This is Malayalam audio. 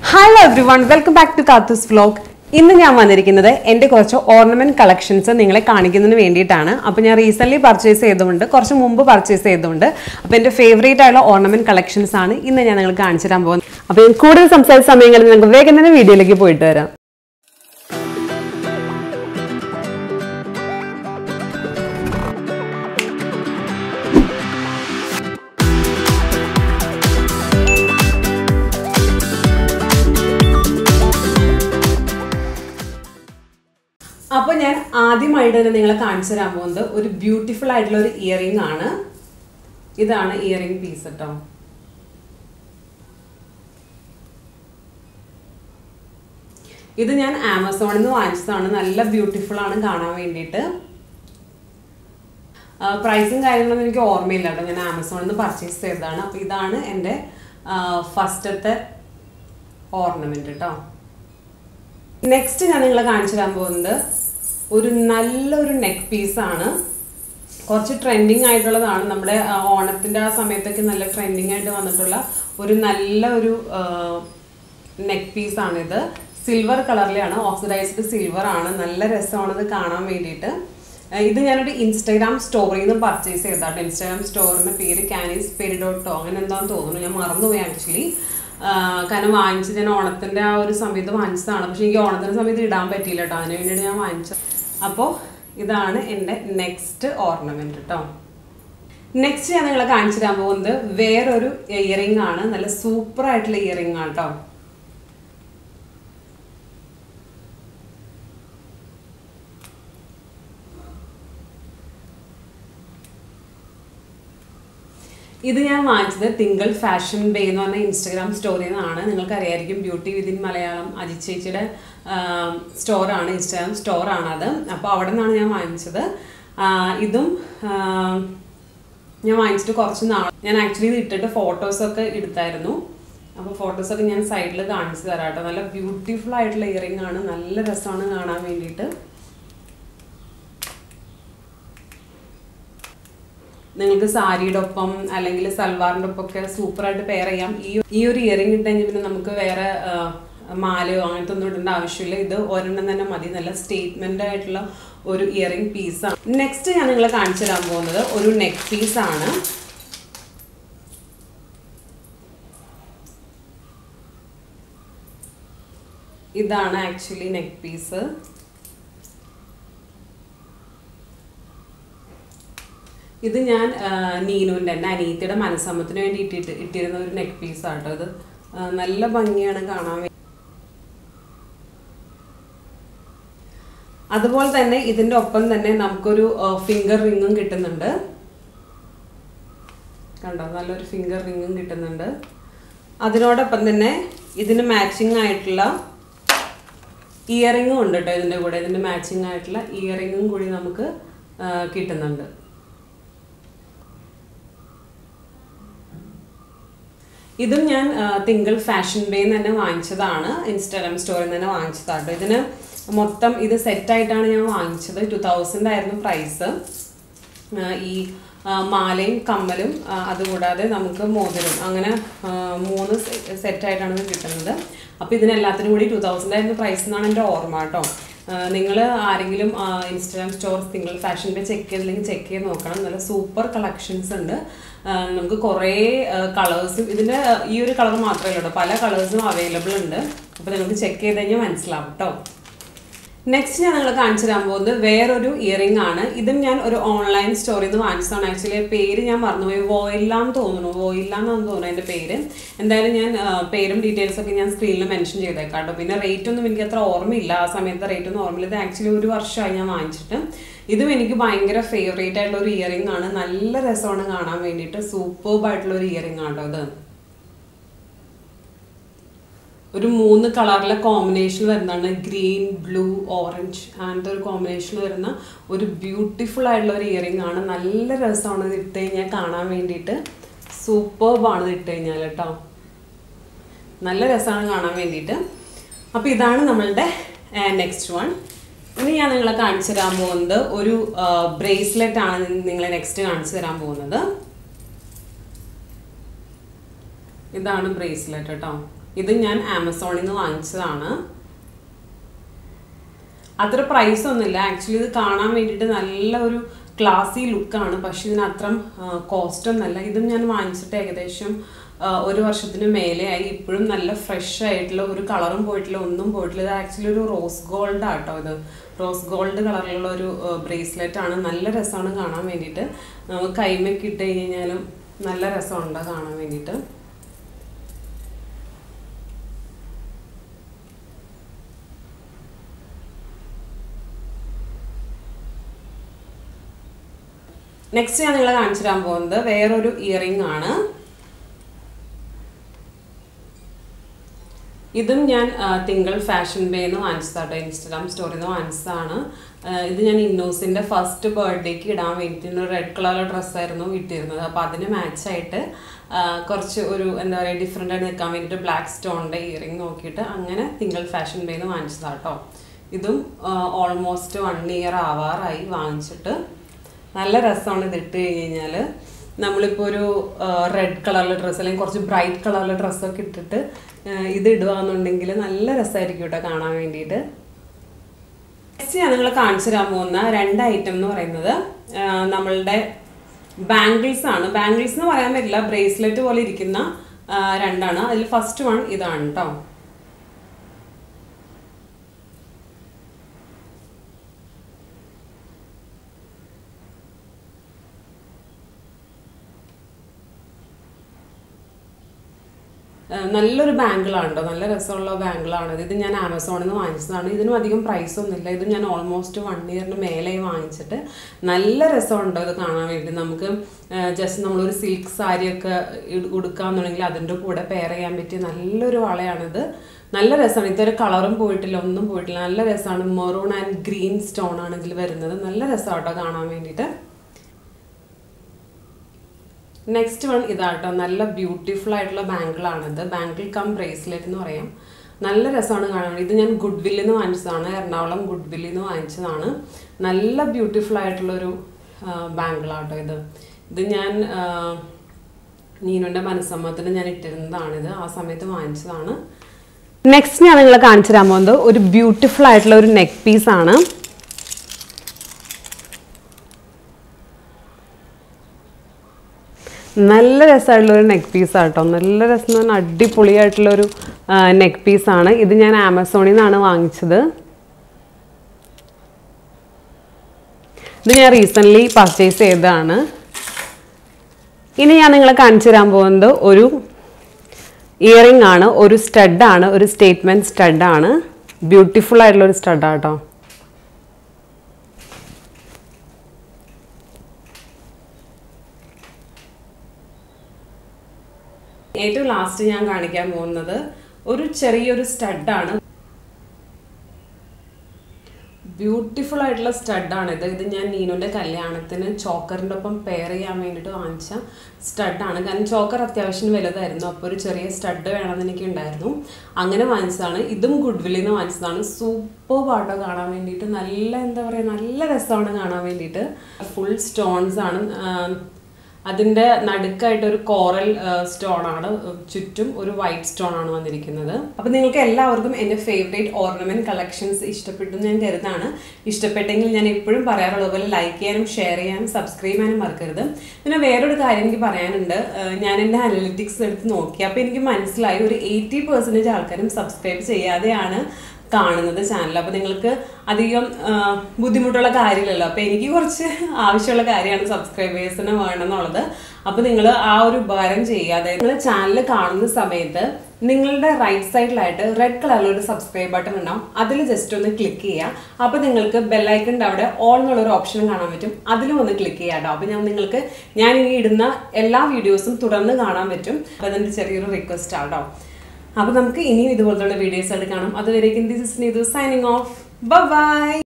hello every welcome back to Kathu's vlog ഇന്ന് ഞാൻ വന്നിരിക്കുന്നത് എൻ്റെ കുറച്ച് ഓർണമെന്റ് കളക്ഷൻസ് നിങ്ങളെ കാണിക്കുന്നതിന് വേണ്ടിയിട്ടാണ് അപ്പോൾ ഞാൻ റീസെൻ്റ്ലി പർച്ചേസ് ചെയ്തുകൊണ്ട് കുറച്ച് മുമ്പ് പർച്ചേസ് ചെയ്തുകൊണ്ട് അപ്പോൾ എൻ്റെ ഫേവറേറ്റ് ആയിട്ടുള്ള ഓർണമെന്റ് കളക്ഷൻസ് ആണ് ഇന്ന് ഞാൻ നിങ്ങൾക്ക് കാണിച്ചു തരാൻ പോകുന്നത് അപ്പോൾ ഞാൻ കൂടുതൽ സംസാരിച്ച സമയങ്ങളിൽ നിങ്ങൾക്ക് വേഗം തന്നെ വീഡിയോയിലേക്ക് പോയിട്ട് വരാം അപ്പോൾ ഞാൻ ആദ്യമായിട്ട് തന്നെ നിങ്ങളെ കാണിച്ചു തരാൻ പോകുന്നത് ഒരു ബ്യൂട്ടിഫുൾ ആയിട്ടുള്ള ഒരു ഇയറിംഗ് ആണ് ഇതാണ് ഇയറിംഗ് പീസ് കേട്ടോ ഇത് ഞാൻ ആമസോണിൽ നിന്ന് വാങ്ങിച്ചതാണ് നല്ല ബ്യൂട്ടിഫുൾ ആണ് കാണാൻ വേണ്ടിയിട്ട് പ്രൈസും കാര്യങ്ങളൊന്നും എനിക്ക് ഓർമ്മയില്ല കേട്ടോ ഞാൻ ആമസോണിൽ നിന്ന് പർച്ചേസ് ചെയ്തതാണ് അപ്പോൾ ഇതാണ് എൻ്റെ ഫസ്റ്റത്തെ ഓർണമെന്റ് കേട്ടോ നെക്സ്റ്റ് ഞാൻ നിങ്ങളെ കാണിച്ചു തരാൻ പോകുന്നത് ഒരു നല്ലൊരു നെക്ക് പീസാണ് കുറച്ച് ട്രെൻഡിങ് ആയിട്ടുള്ളതാണ് നമ്മുടെ ആ, ഓണത്തിന്റെ ആ സമയത്തൊക്കെ നല്ല ട്രെൻഡിങ് ആയിട്ട് വന്നിട്ടുള്ള ഒരു നല്ല ഒരു നെക്ക് പീസാണിത് സിൽവർ കളറിലാണ് ഓക്സിഡൈസ്ഡ് സിൽവർ ആണ് നല്ല രസമാണ് ഇത് കാണാൻ വേണ്ടിയിട്ട് ആ, ഇത് ഞാനൊരു ഇൻസ്റ്റാഗ്രാം സ്റ്റോറിൽ നിന്ന് പർച്ചേസ് ചെയ്താട്ടോ ഇൻസ്റ്റാഗ്രാം സ്റ്റോറിന്റെ പേര് കാനീസ് പെരിഡോട്ടോ അങ്ങനെ എന്താണെന്ന് തോന്നുന്നു ഞാൻ മറന്നുപോയി ആക്ച്വലി കാരണം വാങ്ങിച്ചത് ഞാൻ ഓണത്തിന്റെ ആ ഒരു സമയത്ത് വാങ്ങിച്ചതാണ് പക്ഷെ എനിക്ക് ഓണത്തിന്റെ സമയത്ത് ഇടാൻ പറ്റിയില്ല കേട്ടോ അതിന് വേണ്ടിയിട്ട് ഞാൻ വാങ്ങിച്ചത് അപ്പോൾ ഇതാണ് എൻ്റെ നെക്സ്റ്റ് ഓർണമെന്റ് കേട്ടോ നെക്സ്റ്റ് ഞാൻ നിങ്ങളെ കാണിച്ചു തരാൻ പോകുന്നത് വേറൊരു ഇയറിംഗ് ആണ് നല്ല സൂപ്പർ ആയിട്ടുള്ള ഇയറിംഗ് ആണ് കേട്ടോ ഇത് ഞാൻ വാങ്ങിച്ചത് തിങ്കൾ ഫാഷൻ ബേ എന്ന് പറഞ്ഞ ഇൻസ്റ്റാഗ്രാം സ്റ്റോറിൽ നിന്നാണ് നിങ്ങൾക്ക് അറിയായിരിക്കും ബ്യൂട്ടി വിതിൻ മലയാളം അജിത് ചേച്ചിയുടെ സ്റ്റോറാണ് ഇൻസ്റ്റാഗ്രാം സ്റ്റോറാണ് അത് അപ്പോൾ അവിടെ നിന്നാണ് ഞാൻ വാങ്ങിച്ചത് ആ, ഇതും ആ, ഞാൻ വാങ്ങിച്ചിട്ട് കുറച്ച് നാൾ ഞാൻ ആക്ച്വലി ഇത് ഇട്ടിട്ട് ഫോട്ടോസൊക്കെ എടുത്തായിരുന്നു അപ്പോൾ ഫോട്ടോസൊക്കെ ഞാൻ സൈഡിൽ കാണിച്ചു തരാം കേട്ടോ നല്ല ബ്യൂട്ടിഫുൾ ആയിട്ടുള്ള ഇയറിംഗ് ആണ് നല്ല രസമാണ് കാണാൻ വേണ്ടിയിട്ട് നിങ്ങൾക്ക് സാരിയുടെ ഒപ്പം അല്ലെങ്കിൽ സൽവാറിന്റെ ഒപ്പം ഒക്കെ സൂപ്പറായിട്ട് പെയർ ചെയ്യാം ഈ ഈ ഒരു ഇയറിംഗ് ഇട്ട് കഴിഞ്ഞാൽ പിന്നെ നമുക്ക് വേറെ ആ, മാലയോ അങ്ങനത്തെ ഒന്നും ഇടേണ്ട ആവശ്യമില്ല ഇത് ഒരെണ്ണം തന്നെ മതി നല്ല സ്റ്റേറ്റ്മെന്റ് ആയിട്ടുള്ള ഒരു ഇയറിംഗ് പീസാണ് നെക്സ്റ്റ് ഞാൻ നിങ്ങളെ കാണിച്ചു തരാൻ പോകുന്നത് ഒരു നെക്ക് പീസാണ് ഇതാണ് ആക്ച്വലി നെക്ക് പീസ് ഇത് ഞാൻ ആ, നീനുവിൻ്റെ എൻ്റെ അനീത്തിയുടെ മനസ്സമ്മത്തിന് വേണ്ടി ഇട്ടിട്ട് ഇട്ടിരുന്ന ഒരു നെക്ക് പീസ് ആട്ടോ ഇത് ആ, നല്ല ഭംഗിയാണ് കാണാൻ വേ- അതുപോലെ തന്നെ ഇതിൻ്റെ ഒപ്പം തന്നെ നമുക്കൊരു ഫിംഗർ റിങ്ങും കിട്ടുന്നുണ്ട് കണ്ടോ നല്ലൊരു ഫിംഗർ റിങ്ങും കിട്ടുന്നുണ്ട് അതിനോടൊപ്പം തന്നെ ഇതിന് മാച്ചിങ് ആയിട്ടുള്ള ഇയറിങ്ങും ഉണ്ട് കേട്ടോ ഇതിൻ്റെ കൂടെ ഇതിൻ്റെ മാച്ചിങ് ആയിട്ടുള്ള ഇയറിങ്ങും കൂടി നമുക്ക് ആ, കിട്ടുന്നുണ്ട് ഇതും ഞാൻ ആ, തിങ്കൾ ഫാഷൻ ബേന്ന് തന്നെ വാങ്ങിച്ചതാണ് ഇൻസ്റ്റാഗ്രാം സ്റ്റോറിൽ നിന്ന് തന്നെ വാങ്ങിച്ചതാട്ടോ ഇതിന് മൊത്തം ഇത് സെറ്റായിട്ടാണ് ഞാൻ വാങ്ങിച്ചത് ടു തൗസൻഡ് ആയിരുന്നു പ്രൈസ് ഈ ആ, മാലയും കമ്മലും ആ, അതുകൂടാതെ നമുക്ക് മോതിരം അങ്ങനെ ആ, മൂന്ന് സെറ്റായിട്ടാണ് ഇത് കിട്ടുന്നത് അപ്പോൾ ഇതിനെല്ലാത്തിനും കൂടി ടു തൗസൻഡ് ആയിരുന്നു പ്രൈസ് എന്നാണ് എൻ്റെ ഓർമ്മ കേട്ടോ നിങ്ങൾ ആരെങ്കിലും ഇൻസ്റ്റാഗ്രാം സ്റ്റോർ തിങ്കൾ ഫാഷൻ പേ ചെക്ക് ചെയ്തില്ലെങ്കിൽ ചെക്ക് ചെയ്ത് നോക്കണം നല്ല സൂപ്പർ കളക്ഷൻസ് ഉണ്ട് ആ, നമുക്ക് കുറേ കളേഴ്സും ഇതിൻ്റെ ഈ ഒരു കളർ മാത്രമല്ല കേട്ടോ പല കളേഴ്സും അവൈലബിൾ ഉണ്ട് അപ്പോൾ നിങ്ങൾക്ക് ചെക്ക് ചെയ്ത് കഴിഞ്ഞാൽ മനസ്സിലാവും കേട്ടോ നെക്സ്റ്റ് ഞാൻ നിങ്ങളെ കാണിച്ചു തരാൻ പോകുന്നത് വേറൊരു ഇയറിംഗ് ആണ് ഇതും ഞാൻ ഒരു ഓൺലൈൻ സ്റ്റോറിൽ നിന്ന് വാങ്ങിച്ചതാണ് ആക്ച്വലി പേര് ഞാൻ മറന്നുപോയി വോയില്ല എന്ന് തോന്നുന്നു വോയില്ല എന്നാണ് തോന്നുന്നു എൻ്റെ പേര് എന്തായാലും ഞാൻ ആ, പേരും ഡീറ്റെയിൽസ് ഒക്കെ ഞാൻ സ്ക്രീനിൽ മെൻഷൻ ചെയ്തേക്കാം കേട്ടോ പിന്നെ റേറ്റ് ഒന്നും എനിക്ക് അത്ര ഓർമ്മയില്ല ആ സമയത്ത് റേറ്റ് ഒന്നും ഓർമ്മയില്ല ഇത് ആക്ച്വലി ഒരു വർഷമായി ഞാൻ വാങ്ങിച്ചിട്ട് ഇതും എനിക്ക് ഭയങ്കര ഫേവറേറ്റ് ആയിട്ടുള്ള ഒരു ഇയറിംഗ് ആണ് നല്ല രസമാണ് കാണാൻ വേണ്ടിയിട്ട് സൂപ്പർബ് ആയിട്ടുള്ള ഒരു ഇയറിംഗ് ആട്ടോ ഇത് ഒരു മൂന്ന് കളറിലെ കോമ്പിനേഷൻ വരുന്നതാണ് ഗ്രീൻ ബ്ലൂ ഓറഞ്ച് അങ്ങനത്തെ ഒരു കോമ്പിനേഷൻ വരുന്ന ഒരു ബ്യൂട്ടിഫുൾ ആയിട്ടുള്ള ഒരു ഇയറിംഗ് ആണ് നല്ല രസമാണ് ഇത് ഇട്ട് കഴിഞ്ഞാൽ കാണാൻ വേണ്ടിയിട്ട് സൂപ്പർബാണ് ഇത് ഇട്ട് കഴിഞ്ഞാൽ കേട്ടോ നല്ല രസമാണ് കാണാൻ വേണ്ടിയിട്ട് അപ്പോൾ ഇതാണ് നമ്മളുടെ നെക്സ്റ്റ് വൺ ഇനി ഞാൻ നിങ്ങളെ കാണിച്ചു തരാൻ പോകുന്നത് ഒരു ബ്രേസ്ലെറ്റ് ആണ് നിങ്ങളെ നെക്സ്റ്റ് കാണിച്ചു തരാൻ പോകുന്നത് ഇതാണ് ബ്രേസ്ലെറ്റ് കേട്ടോ ഇത് ഞാൻ ആമസോണിൽ നിന്ന് വാങ്ങിച്ചതാണ് അത്ര പ്രൈസ് ഒന്നുമില്ല ആക്ച്വലി ഇത് കാണാൻ വേണ്ടിയിട്ട് നല്ല ഒരു ക്ലാസി ലുക്കാണ് പക്ഷെ ഇതിന് അത്ര കോസ്റ്റ് ഒന്നല്ല ഇതും ഞാൻ വാങ്ങിച്ചിട്ട് ഏകദേശം ആ, ഒരു വർഷത്തിന് മേലെയായി ഇപ്പോഴും നല്ല ഫ്രഷ് ആയിട്ടുള്ള ഒരു കളറും പോയിട്ടില്ല ഒന്നും പോയിട്ടില്ല ഇത് ആക്ച്വലി ഒരു റോസ് ഗോൾഡ് ആട്ടോ ഇത് റോസ് ഗോൾഡ് കളറിലുള്ള ഒരു ബ്രേസ്ലെറ്റ് ആണ് നല്ല രസമാണ് കാണാൻ വേണ്ടിയിട്ട് നമുക്ക് കൈമൊക്കെ ഇട്ട് കഴിഞ്ഞാലും നല്ല രസമുണ്ട് കാണാൻ വേണ്ടിയിട്ട് നെക്സ്റ്റ് ഞാൻ നിങ്ങളെ കാണിച്ചു തരാൻ പോകുന്നത് വേറൊരു ഇയറിംഗ് ആണ് ഇതും ഞാൻ ആ, തിങ്കൾ ഫാഷൻ ബേന്ന് വാങ്ങിച്ചതാട്ടോ ഇൻസ്റ്റാഗ്രാം സ്റ്റോറിൽ നിന്ന് വാങ്ങിച്ചതാണ് ആ, ഇത് ഞാൻ ഇന്നോസിൻ്റെ ഫസ്റ്റ് ബർത്ത്ഡേക്ക് ഇടാൻ വേണ്ടിയിട്ട് റെഡ് കളർ ഡ്രസ്സായിരുന്നു ഇട്ടിരുന്നത് അപ്പോൾ അതിന് മാച്ചായിട്ട് കുറച്ച് ഒരു എന്താ പറയുക ഡിഫറെൻ്റ് ആയിട്ട് നിൽക്കാൻ വേണ്ടിയിട്ട് ബ്ലാക്ക് സ്റ്റോണിൻ്റെ ഇയറിംഗ് നോക്കിയിട്ട് അങ്ങനെ തിങ്കൾ ഫാഷൻ ബേന്ന് വാങ്ങിച്ചതാട്ടോ ഇതും ഓൾമോസ്റ്റ് വൺ ഇയർ ആവാറായി വാങ്ങിച്ചിട്ട് നല്ല രസമാണ് ഇത് ഇട്ട് കഴിഞ്ഞാൽ നമ്മളിപ്പോൾ ഒരു റെഡ് കളറിലെ ഡ്രസ്സ് അല്ലെങ്കിൽ കുറച്ച് ബ്രൈറ്റ് കളറിലെ ഡ്രസ്സൊക്കെ ഇട്ടിട്ട് ആ, ഇത് ഇടുകയെന്നുണ്ടെങ്കിൽ നല്ല രസമായിരിക്കും കേട്ടോ കാണാൻ വേണ്ടിയിട്ട് നെക്സ്റ്റ് ഞാൻ നിങ്ങളെ കാണിച്ചു തരാൻ പോകുന്ന രണ്ട് ഐറ്റം എന്ന് പറയുന്നത് ആ, നമ്മളുടെ ബാംഗിൾസ് ആണ് ബാംഗിൾസ് എന്ന് പറയാൻ പറ്റില്ല ബ്രേസ്ലെറ്റ് പോലെ ഇരിക്കുന്ന ആ, രണ്ടാണ് അതിൽ ഫസ്റ്റ് വൺ ഇതാണ് കേട്ടോ ഏഹ് നല്ലൊരു ബാങ്കിളാണ് കേട്ടോ നല്ല രസമുള്ള ബാങ്കിളാണ് ഇത് ഞാൻ ആമസോണിൽ നിന്ന് വാങ്ങിച്ചതാണ് ഇതിനും അധികം പ്രൈസ് ഒന്നുമില്ല ഇത് ഞാൻ ഓൾമോസ്റ്റ് വൺ ഇയറിന് മേലെ വാങ്ങിച്ചിട്ട് നല്ല രസമുണ്ട് ഇത് കാണാൻ വേണ്ടി നമുക്ക് ജസ്റ്റ് നമ്മളൊരു സിൽക്ക് സാരിയൊക്കെ ഉടുക്കാന്നുണ്ടെങ്കിൽ അതിൻ്റെ കൂടെ പെയർ ചെയ്യാൻ പറ്റിയ നല്ലൊരു വളയാണിത് നല്ല രസമാണ് ഇതൊരു കളറും പോയിട്ടില്ല ഒന്നും പോയിട്ടില്ല നല്ല രസമാണ് മെറൂൺ ആൻഡ് ഗ്രീൻ സ്റ്റോൺ ആണ് ഇതിൽ വരുന്നത് നല്ല രസമാണ് കേട്ടോ കാണാൻ വേണ്ടിയിട്ട് നെക്സ്റ്റ് വൺ ഇതാട്ടോ നല്ല ബ്യൂട്ടിഫുൾ ആയിട്ടുള്ള ബാങ്കിളാണിത് ബാങ്കിൾ കം ബ്രേസ്ലെറ്റ് എന്ന് പറയാം നല്ല രസമാണ് കാണാൻ ഇത് ഞാൻ ഗുഡ് വില്ലിൽ നിന്ന് വാങ്ങിച്ചതാണ് എറണാകുളം ഗുഡ് വില്ലിൽ നിന്ന് വാങ്ങിച്ചതാണ് നല്ല ബ്യൂട്ടിഫുൾ ആയിട്ടുള്ളൊരു ബാങ്കിളാട്ടോ ഇത് ഇത് ഞാൻ ആ, നീനുവിൻ്റെ മനസ്സമ്മതത്തിന് ഞാൻ ഇട്ടിരുന്നതാണിത് ആ സമയത്ത് വാങ്ങിച്ചതാണ് നെക്സ്റ്റ് ഞാൻ നിങ്ങളെ കാണിച്ചു തരാൻ പോകുന്നത് ഒരു ബ്യൂട്ടിഫുൾ ആയിട്ടുള്ള ഒരു നെക്ക് പീസ് ആണ് നല്ല രസമായിട്ടുള്ള ഒരു നെക്ക് പീസ് ആട്ടോ നല്ല രസം എന്ന് പറഞ്ഞാൽ അടിപൊളിയായിട്ടുള്ള ഒരു നെക്ക് പീസാണ് ഇത് ഞാൻ ആമസോണിൽ നിന്നാണ് വാങ്ങിച്ചത് ഇത് ഞാൻ റീസെൻ്റ്ലി പർച്ചേസ് ചെയ്തതാണ് ഇനി ഞാൻ നിങ്ങളെ കാണിച്ചു തരാൻ പോകുന്നത് ഒരു ഇയറിംഗ് ആണ് ഒരു സ്റ്റഡാണ് ഒരു സ്റ്റേറ്റ്മെൻറ്റ് സ്റ്റഡാണ് ബ്യൂട്ടിഫുൾ ആയിട്ടുള്ള ഒരു സ്റ്റഡാട്ടോ ഏറ്റവും ലാസ്റ്റ് ഞാൻ കാണിക്കാൻ പോകുന്നത് ഒരു ചെറിയൊരു സ്റ്റഡാണ് ബ്യൂട്ടിഫുൾ ആയിട്ടുള്ള സ്റ്റഡാണ് ഇത് ഇത് ഞാൻ നീനുവിൻ്റെ കല്യാണത്തിന് ചോക്കറിൻ്റെ ഒപ്പം പെയർ ചെയ്യാൻ വേണ്ടിയിട്ട് വാങ്ങിച്ച സ്റ്റഡാണ് കാരണം ചോക്കർ അത്യാവശ്യം വലുതായിരുന്നു അപ്പോൾ ഒരു ചെറിയ സ്റ്റഡ് വേണമെന്ന് എനിക്ക് ഉണ്ടായിരുന്നു അങ്ങനെ വാങ്ങിച്ചതാണ് ഇതും ഗുഡ്വില്ലിൽ നിന്ന് വാങ്ങിച്ചതാണ് സൂപ്പർ പാട്ടോ കാണാൻ വേണ്ടിയിട്ട് നല്ല എന്താ പറയുക നല്ല രസമാണ് കാണാൻ വേണ്ടിയിട്ട് ഫുൾ സ്റ്റോൺസ് ആണ് ആ, അതിൻ്റെ നടുക്കായിട്ട് ഒരു കോറൽ സ്റ്റോൺ ആണ് ചുറ്റും ഒരു വൈറ്റ് സ്റ്റോൺ ആണ് വന്നിരിക്കുന്നത് അപ്പോൾ നിങ്ങൾക്ക് എല്ലാവർക്കും എൻ്റെ ഫേവറേറ്റ് ഓർണമെന്റ് കളക്ഷൻസ് ഇഷ്ടപ്പെട്ടു എന്ന് ഞാൻ കരുതാണ് ഇഷ്ടപ്പെട്ടെങ്കിൽ ഞാൻ എപ്പോഴും പറയാറുള്ളത് പോലെ ലൈക്ക് ചെയ്യാനും ഷെയർ ചെയ്യാനും സബ്സ്ക്രൈബ് ചെയ്യാനും മറക്കരുത് പിന്നെ വേറൊരു കാര്യം എനിക്ക് പറയാനുണ്ട് ഏഹ് ഞാൻ എൻ്റെ അനലിറ്റിക്സ് എടുത്ത് നോക്കി അപ്പോൾ എനിക്ക് മനസ്സിലായി ഒരു എയ്റ്റി പെർസെൻറ്റേജ് ആൾക്കാരും സബ്സ്ക്രൈബ് ചെയ്യാതെയാണ് കാണുന്നത് ചാനൽ അപ്പോൾ നിങ്ങൾക്ക് അധികം ആ, ബുദ്ധിമുട്ടുള്ള കാര്യമില്ലല്ലോ അപ്പോൾ എനിക്ക് കുറച്ച് ആവശ്യമുള്ള കാര്യമാണ് സബ്സ്ക്രൈബേഴ്സിന് വേണമെന്നുള്ളത് അപ്പോൾ നിങ്ങൾ ആ ഒരു ഉപകാരം ചെയ്യാതെ നിങ്ങൾ ചാനൽ കാണുന്ന സമയത്ത് നിങ്ങളുടെ റൈറ്റ് സൈഡിലായിട്ട് റെഡ് കളറിൽ ഒരു സബ്സ്ക്രൈബ് ബട്ടൺ ഉണ്ടാവും അതിൽ ജസ്റ്റ് ഒന്ന് ക്ലിക്ക് ചെയ്യുക അപ്പോൾ നിങ്ങൾക്ക് ബെല്ലൈക്കണിൻ്റെ അവിടെ ഓൾ എന്നുള്ള ഒരു ഓപ്ഷൻ കാണാൻ പറ്റും അതിലും ഒന്ന് ക്ലിക്ക് ചെയ്യാം കേട്ടോ അപ്പോൾ ഞാൻ നിങ്ങൾക്ക് ഞാൻ ഇനി ഇടുന്ന എല്ലാ വീഡിയോസും തുടർന്ന് കാണാൻ പറ്റും അപ്പോൾ അതെൻ്റെ ചെറിയൊരു റിക്വസ്റ്റ് ആട്ടോ അപ്പോൾ നമുക്ക് ഇനിയും ഇതുപോലത്തെ വീഡിയോസ് ആയിട്ട് കാണാം അതുവരേക്കും this is Neethu signing off by